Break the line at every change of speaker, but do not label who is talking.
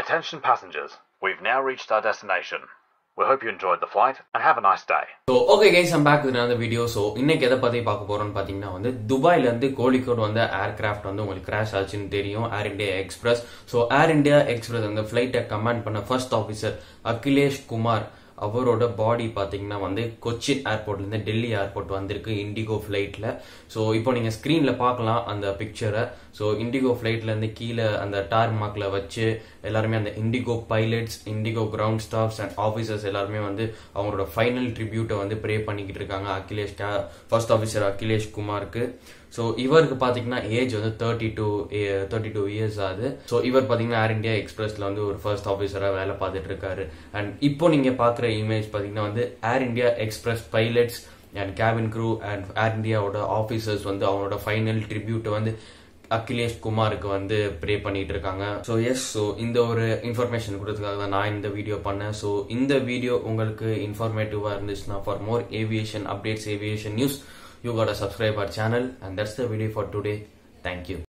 Attention passengers, we've now reached our destination. We hope you enjoyed the flight and have a nice day.
So okay guys I'm back with அந்த video so இன்னைக்கு எதை பற்றி பார்க்க போகிறோம்னு பார்த்தீங்கன்னா வந்து துபாயில இருந்து கோழிக்கோடு வந்த ஏர்கிராஃப்ட் வந்து உங்களுக்கு கிராஷ் ஆச்சுன்னு தெரியும் Air India Express so Air India Express அந்த ஃப்ளைட்டை கமாண்ட் பண்ண ஃபர்ஸ்ட் ஆஃபீஸர் அகிலேஷ் குமார் அவரோட பாடி பார்த்தீங்கன்னா வந்து கொச்சின் ஏர்போர்ட்லேருந்து டெல்லி ஏர்போர்ட் வந்திருக்கு இண்டிகோ ஃப்ளைட்டில் ஸோ இப்போ நீங்கள் ஸ்க்ரீனில் பார்க்கலாம் அந்த பிக்சரை ஸோ இண்டிகோ ஃப்ளைட்லேருந்து கீழே அந்த டார் மார்க்கில் வச்சு எல்லாருமே அந்த IndiGo pilots IndiGo ground staffs and officers எல்லாருமே வந்து அவங்களோட ஃபைனல் ட்ரிபியூட்டை வந்து ப்ரே பண்ணிக்கிட்டு இருக்காங்க அகிலேஷ் ஃபர்ஸ்ட் ஆஃபீஸர் அகிலேஷ் குமாருக்கு ஸோ இவருக்கு பார்த்தீங்கன்னா ஏஜ் வந்து thirty two thirty two years ஆகுது ஸோ இவர் பார்த்தீங்கன்னா ஏர் இந்தியா எக்ஸ்பிரஸ்ல வந்து ஒரு ஃபர்ஸ்ட் ஆஃபீஸராக வேலை பார்த்துட்டு இருக்காரு அண்ட் இப்போ நீங்கள் பார்க்குற இமேஜ் பார்த்தீங்கன்னா வந்து Air India Express pilots and cabin crew and Air இந்தியாவோட ஆஃபீஸர்ஸ் வந்து அவங்களோட ஃபைனல் ட்ரிபியூட்டை வந்து அகிலேஷ் குமாருக்கு வந்து ப்ரே பண்ணிட்டு இருக்காங்க ஸோ எஸ் ஸோ இந்த ஒரு இன்ஃபர்மேஷன் கொடுத்ததுக்காக தான் நான் இந்த வீடியோ பண்ணேன் ஸோ இந்த வீடியோ உங்களுக்கு இன்ஃபர்மேட்டிவாக இருந்துச்சுன்னா for more aviation updates aviation news you gotta subscribe our channel and that's the video for today thank you